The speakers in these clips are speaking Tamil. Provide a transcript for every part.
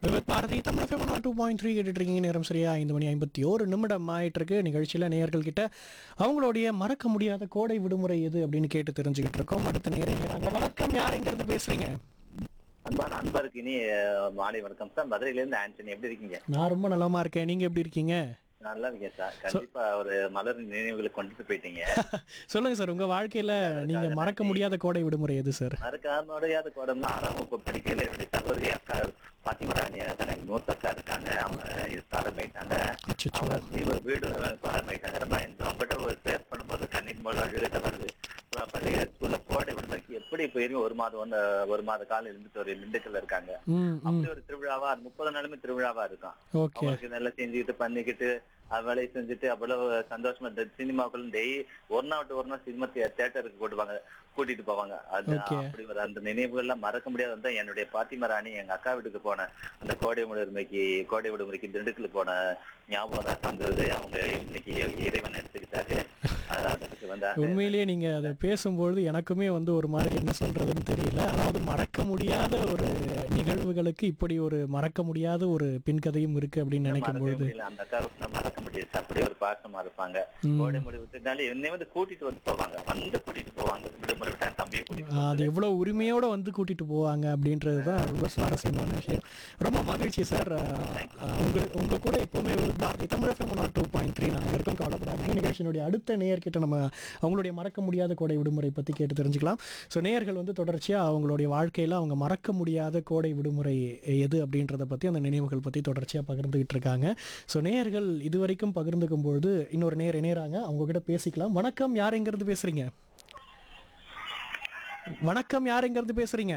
With Bharati Tamil FM two point three கேட்டுட்டு இருக்கீங்க நேரம் சரியா ஐந்து மணி ஐம்பத்தி ஒரு நிமிடம் ஆயிட்டு இருக்கு நிகழ்ச்சியில் நேயர்கள் கிட்ட அவங்களுடைய மறக்க முடியாத கோடை விடுமுறை எது அப்படின்னு கேட்டு தெரிஞ்சுக்கிட்டு இருக்கோம் அடுத்த நேரம் வணக்கம் யாருங்கிறது பேசுறீங்க அன்பான அன்பருக்கு இனி அஹ், மாலை வணக்கம் சார் மதுரையில இருந்து ஆண்டனி எப்படி இருக்கீங்க நான் ரொம்ப நலமா இருக்கேன் நீங்க எப்படி இருக்கீங்க நல்லா இருக்கேன் சார் கண்டிப்பா ஒரு மலர் நினைவுகளை கொண்டுட்டு போயிட்டீங்க சொல்லுங்க சார் உங்க வாழ்க்கையில நீங்க மறக்க முடியாத கோடை விடுமுறை எது சார் மறக்காமடையாத கோடம் ஆறாம் வகுப்பு படிக்கல என்னுடைய சகோதரி அக்கா பாத்திமராணி எனக்கு மூத்த அக்கா இருக்காங்க அவங்க இது பாடமாயிட்டாங்க அச்சச்சோ. அவங்க இவர் வீடு பாடமாயிட்டாங்க ரொம்ப அவங்ககிட்ட ஒரு பேர் பண்ணும்போது கண்ணீர் போல அழுகிட்ட வருது அப்புறம் பள்ளியில ஸ்கூல்ல கோடை விடுமுறைக்கு எப்படி போயிருங்க ஒரு மாதம் வந்து ஒரு மாத காலம் இருந்துட்டு ஒரு திண்டுக்கல்ல இருக்காங்க ம் ம் அப்படி ஒரு திருவிழாவா முப்பது நாளுமே திருவிழாவா இருக்கும் ஓகே அவங்களுக்கு நல்லா செஞ்சுக்கிட்டு பண்ணிக்கிட்டு அது வேலையை செஞ்சுட்டு அவ்வளவு சந்தோஷமா இந்த சினிமாக்குள்ள டெய் ஒரு நாள் விட்டு ஒரு நாள் சினிமா தியேட்டருக்கு கூட்டுவாங்க கூட்டிட்டு போவாங்க அது Okay. அப்படி ஒரு அந்த நினைவுகள் எல்லாம் மறக்க முடியாது வந்து என்னுடைய பாத்திமா ராணி எங்க அக்கா வீட்டுக்கு போன அந்த கோடை விடுமுறைக்கு கோடை விடுமுறைக்கு திண்டுக்கல் போன ஞாபகம் தான் வந்தது அவங்க இன்னைக்கு இறைவன் எடுத்துக்கிட்டாரு அதான் அதுக்கு வந்து அந்த- உண்மையிலேயே நீங்க அதை பேசும்பொழுது எனக்குமே வந்து ஒரு மாதிரி என்ன சொல்றதுன்னு தெரியல அதாவது மறக்க முடியாத ஒரு நிகழ்வுகளுக்கு இப்படி ஒரு மறக்க முடியாத ஒரு பின்கதையும் இருக்கு அப்படின்னு நினைக்கும் மறக்கவே பொழுது முடியல. அந்த அக்கா நான் மறக்க முடியாது அப்படி ஒரு பாசமா இருப்பாங்க ம். கோடை முடி விட்டுட்டாலே என்னை வந்து கூட்டிட்டு வந்து போவாங்க வந்து கூட்டிட்டு போவாங்க விடுமுறை விட்டா தம்பியை கூட்டிட்டு ஆஹ் அது எவ்வளவு உரிமையோட வந்து கூட்டிட்டு போவாங்க அப்படின்றது தான் ரொம்ப சுவாரஸ்யமான விஷயம் ரொம்ப மகிழ்ச்சி சார் உங்க உங்க கூட எப்பவுமே ஒரு Bharati Tamil FM two point three நாங்கள் இருக்கோம் கவலைப்படாதீங்க நிகழ்ச்சியினுடைய அடுத்த நேயர்கிட்ட நம்ம அவங்களுடைய மறக்க முடியாத கோடை விடுமுறை பற்றி கேட்டு தெரிஞ்சுக்கலாம் ஸோ நேயர்கள் வந்து தொடர்ச்சியாக அவங்களுடைய வாழ்க்கையில் அவங்க மறக்க முடியாத கோடை விடுமுறை எது அப்படின்றத பற்றி அந்த நினைவுகள் பற்றி தொடர்ச்சியாக பகிர்ந்துகிட்டு இருக்காங்க ஸோ நேயர்கள் இதுவரைக்கும் பகிர்ந்துக்கும் பொழுது இன்னொரு நேர் இணையறாங்க அவங்க கிட்ட பேசிக்கலாம் வணக்கம் யார் எங்கிறது பேசுறீங்க வணக்கம் யார் எங்கிறது பேசுறீங்க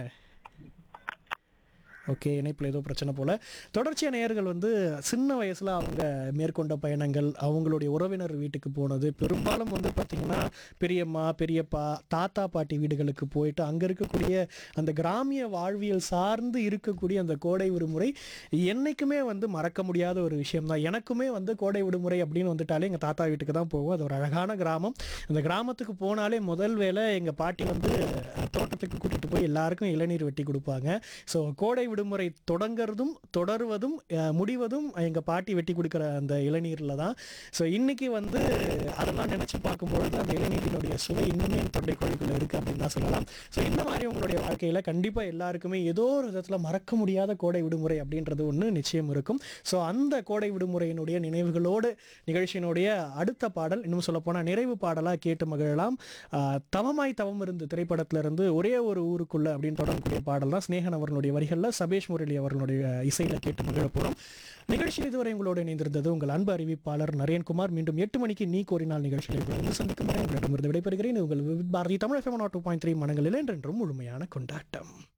ஓகே இணைப்பில் ஏதோ பிரச்சனை போல தொடர்ச்சியாக நேயர்கள் வந்து சின்ன வயசில் அவங்க மேற்கொண்ட பயணங்கள் அவங்களுடைய உறவினர் வீட்டுக்கு போனது பெரும்பாலும் வந்து பார்த்திங்கன்னா பெரியம்மா பெரியப்பா தாத்தா பாட்டி வீடுகளுக்கு போயிட்டு அங்கே இருக்கக்கூடிய அந்த கிராமிய வாழ்வியல் சார்ந்து இருக்கக்கூடிய அந்த கோடை விடுமுறை என்றைக்குமே வந்து மறக்க முடியாத ஒரு விஷயம் தான் எனக்குமே வந்து கோடை விடுமுறை அப்படின்னு வந்துட்டாலே எங்கள் தாத்தா வீட்டுக்கு தான் போவோம் அது ஒரு அழகான கிராமம் அந்த கிராமத்துக்கு போனாலே முதல் வேலை எங்கள் பாட்டி வந்து தோட்டத்துக்கு கூட்டிகிட்டு போய் எல்லாருக்கும் இளநீர் வெட்டி கொடுப்பாங்க ஸோ கோடை விடுமுறை தொடங்கிறதும் தொடருவதும் அஹ், முடிவதும் எங்கள் பாட்டி வெட்டி கொடுக்குற அந்த இளநீரில் தான் ஸோ இன்னைக்கு வந்து அதெல்லாம் நினச்சி பார்க்கும்பொழுது அந்த இளநீரினுடைய சுவை இன்னுமே என் தொண்டைக்குழிக்குள்ளே இருக்குது அப்படின்னு தான் சொல்லலாம் ஸோ இந்த மாதிரி உங்களுடைய வாழ்க்கையில் கண்டிப்பாக எல்லாருக்குமே ஏதோ ஒரு விதத்தில் மறக்க முடியாத கோடை விடுமுறை அப்படின்றது ஒன்று நிச்சயம் இருக்கும் ஸோ அந்த கோடை விடுமுறையினுடைய நினைவுகளோடு நிகழ்ச்சியினுடைய அடுத்த பாடல் இன்னும் சொல்லப்போனால் நிறைவு பாடலாக கேட்டு மகிழலாம் ஆஹ், தவமாய் தவம் இருந்து திரைப்படத்திலிருந்து ஒரே ஒரு ஊருக்குள்ள அப்படின்னு தொடங்கக்கூடிய பாடல் தான் ஸ்னேகன் அவர்களுடைய வரிகளில் சபேஷ் முரளி அவர்களுடைய இசையில் கேட்டு மகிழ போகிறோம் நிகழ்ச்சி இதுவரை உங்களோடு இணைந்திருந்தது உங்கள் அன்பு அறிவிப்பாளர் நரேன்குமார் மீண்டும் எட்டு மணிக்கு நீ கோரினால் நிகழ்ச்சியில் உங்களை சந்திக்கும் வரை உங்களிடமிருந்து விடைபெறுகிறேன் உங்கள் Vividh Bharati Tamil FM two point three மனங்களில் என்றென்றும் முழுமையான கொண்டாட்டம்